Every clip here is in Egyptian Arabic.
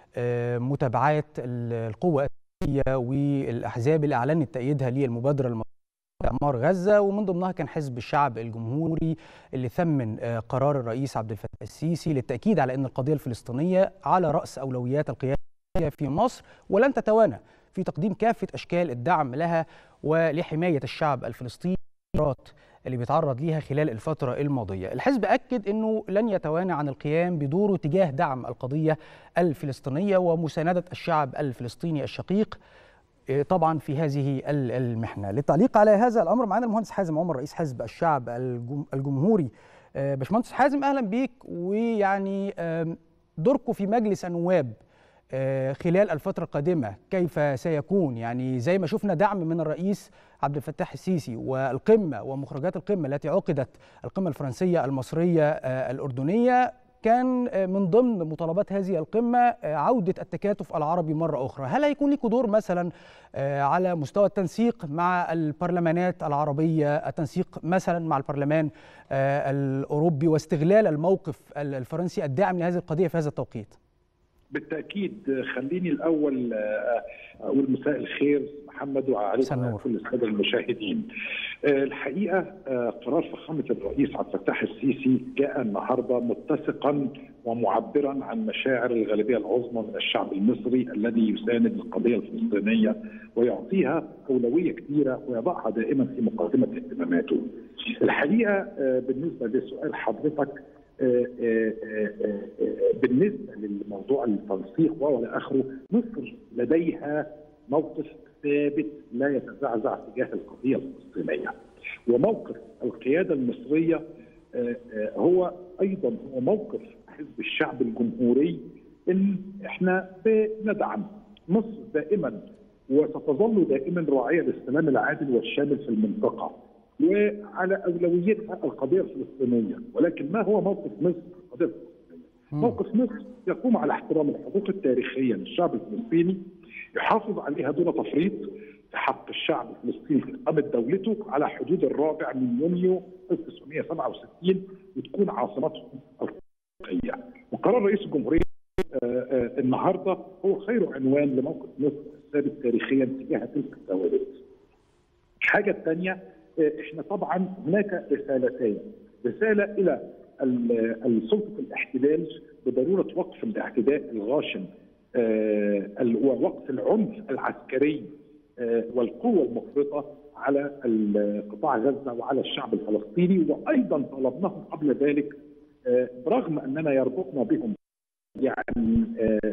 متابعات القوة الأساسية والأحزاب اللي أعلنت تأييدها للمبادرة المصرية إعمار غزة ومن ضمنها كان حزب الشعب الجمهوري اللي ثمن قرار الرئيس عبد الفتاح السيسي للتأكيد على أن القضية الفلسطينية على رأس أولويات القيادة في مصر ولن تتوانى في تقديم كافة أشكال الدعم لها ولحماية الشعب الفلسطيني اللي بيتعرض ليها خلال الفترة الماضية الحزب أكد أنه لن يتوانى عن القيام بدوره تجاه دعم القضية الفلسطينية ومساندة الشعب الفلسطيني الشقيق طبعا في هذه المحنة للتعليق على هذا الأمر معنا المهندس حازم عمر رئيس حزب الشعب الجمهوري باشمهندس حازم أهلا بيك ويعني دوركم في مجلس النواب خلال الفترة القادمة كيف سيكون يعني زي ما شفنا دعم من الرئيس عبد الفتاح السيسي والقمة ومخرجات القمة التي عقدت القمة الفرنسية المصرية الأردنية كان من ضمن مطالبات هذه القمة عودة التكاتف العربي مرة أخرى هل هيكون لكم دور مثلا على مستوى التنسيق مع البرلمانات العربية التنسيق مثلا مع البرلمان الأوروبي واستغلال الموقف الفرنسي الداعم لهذه القضية في هذا التوقيت بالتاكيد خليني الاول اقول مساء الخير محمد وعليكم كل الساده المشاهدين. الحقيقه قرار فخامه الرئيس عبد الفتاح السيسي جاء النهارده متسقا ومعبرا عن مشاعر الغالبيه العظمى من الشعب المصري الذي يساند القضيه الفلسطينيه ويعطيها اولويه كبيره ويضعها دائما في مقدمه اهتماماته. الحقيقه بالنسبه لسؤال حضرتك بالنسبه للموضوع التنسيق والى اخره مصر لديها موقف ثابت لا يتزعزع تجاه القضيه الفلسطينيه وموقف القياده المصريه هو ايضا هو موقف حزب الشعب الجمهوري ان احنا بندعم مصر دائما وستظل دائما راعيه للسلام العادل والشامل في المنطقه وعلى اولويتها القضيه الفلسطينيه، ولكن ما هو موقف مصر في القضيه الفلسطينيه؟ موقف مصر يقوم على احترام الحقوق التاريخيه للشعب الفلسطيني يحافظ عليها دون تفريط في حق الشعب الفلسطيني في اقامه دولته على حدود الرابع من يونيو 1967 وتكون عاصمته الحقيقيه. وقرار رئيس الجمهوريه النهارده هو خير عنوان لموقف مصر الثابت تاريخيا تجاه تلك الثوابت. الحاجه الثانيه احنا طبعا هناك رسالتين رساله الى سلطه الاحتلال بضروره وقف الاعتداء الغاشم ووقف العنف العسكري والقوه المفرطه على قطاع غزه وعلى الشعب الفلسطيني وايضا طلبناهم قبل ذلك برغم اننا يربطنا بهم يعني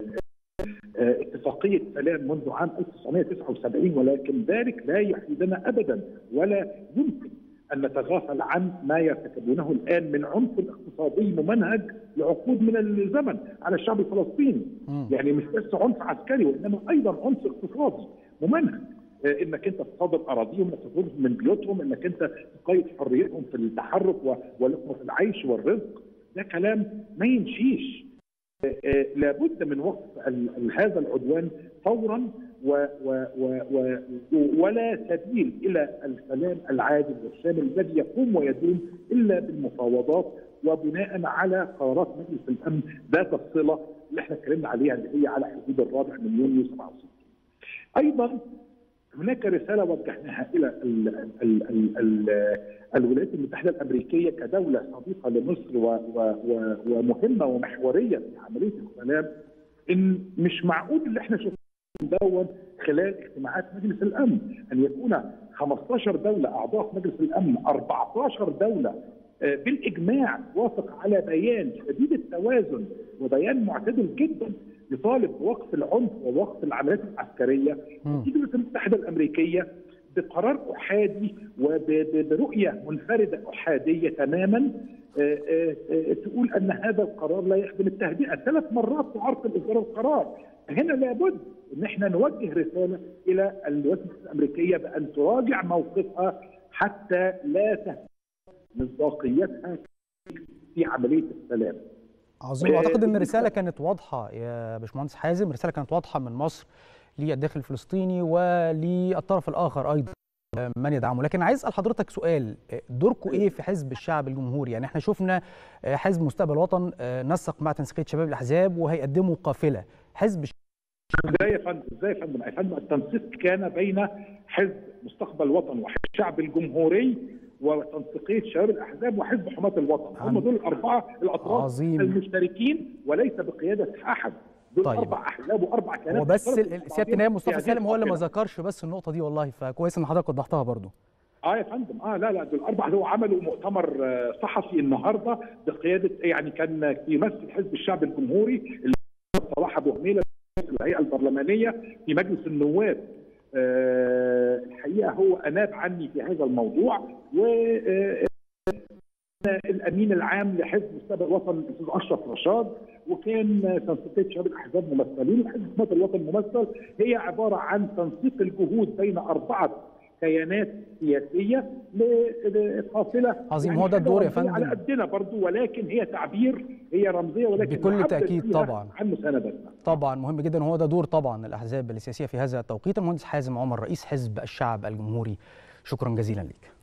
اتفاقية سلام منذ عام 1979 ولكن ذلك لا يحيدنا أبدا ولا يمكن أن نتغافل عن ما يرتكبونه الآن من عنف اقتصادي ممنهج لعقود من الزمن على الشعب الفلسطيني م. يعني مش بس عنف عسكري وإنما أيضا عنف اقتصادي ممنهج انك انت تصادر اراضيهم انك تطردهم من بيوتهم انك انت تقيد حريتهم في التحرك ولقمه العيش والرزق ده كلام ما يمشيش لابد من وقف هذا العدوان فورا و و و و ولا سبيل الى السلام العادل والشامل الذي يقوم ويدوم الا بالمفاوضات وبناء على قرارات مجلس الامن ذات الصله اللي احنا اتكلمنا عليها اللي هي على حدود الرابع من يونيو 67. ايضا هناك رساله وجهناها الى ال ال ال ال الولايات المتحده الامريكيه كدوله صديقه لمصر و و و ومهمه ومحوريه في عمليه السلام ان مش معقول اللي احنا شفناه دون خلال اجتماعات مجلس الامن ان يكون 15 دوله اعضاء في مجلس الامن 14 دوله بالاجماع وافق على بيان شديد التوازن وبيان معتدل جدا يطالب بوقف العنف ووقف العمليات العسكريه الولايات المتحده الامريكيه بقرار احادي وبرؤيه منفرده احاديه تماما تقول ان هذا القرار لا يخدم التهدئه ثلاث مرات تعرقل اصدار القرار هنا لابد ان احنا نوجه رساله الى الولايات المتحده الامريكيه بان تراجع موقفها حتى لا تهدئ مصداقيتها في عمليه السلام عظيم اعتقد ان الرساله كانت واضحه يا باشمهندس حازم الرساله كانت واضحه من مصر للداخل الفلسطيني وللطرف الاخر ايضا من يدعمه لكن عايز اسال حضرتك سؤال دوركم ايه في حزب الشعب الجمهوري يعني احنا شفنا حزب مستقبل وطن نسق مع تنسيقيه شباب الاحزاب وهيقدموا قافله حزب ازاي يا فندم ازاي يا فندم يا فندم التنسيق كان بين حزب مستقبل وطن وحزب الشعب الجمهوري وتنسيقيه شباب الاحزاب وحزب حماه الوطن هم دول الاربعه الاطراف عظيم. المشتركين وليس بقياده احد دول طيب. اربع احزاب واربع كيانات هو بس مشتركة ال- مع سياده بعضهم النائب في مصطفى هذه سالم هو اللي ما القافلة. ذكرش بس النقطه دي والله فكويس ان حضرتك وضحتها برضو اه يا فندم اه لا لا دول اربع هو عملوا مؤتمر آه، صحفي النهارده بقياده يعني كان يمثل حزب الشعب الجمهوري اللي صلاح ابو هميله الهيئه البرلمانيه في مجلس النواب آه الحقيقه هو اناب عني في هذا الموضوع و آه، الامين العام لحزب مستقبل الوطن الاستاذ اشرف رشاد وكان تنسيقيه شباب الاحزاب ممثلين وحزب حمايه الوطن ممثل هي عباره عن تنسيق الجهود بين اربعه كيانات سياسيه لقافله عظيم، يعني هو ده حاجة الدور يا رمزية فندم. على قدنا برضو ولكن هي تعبير هي رمزيه ولكن بكل نعبر تأكيد فيها طبعاً. عن مساندتنا طبعا مهم جدا وهو ده دور طبعا الاحزاب السياسيه في هذا التوقيت المهندس حازم عمر رئيس حزب الشعب الجمهوري شكرا جزيلا لك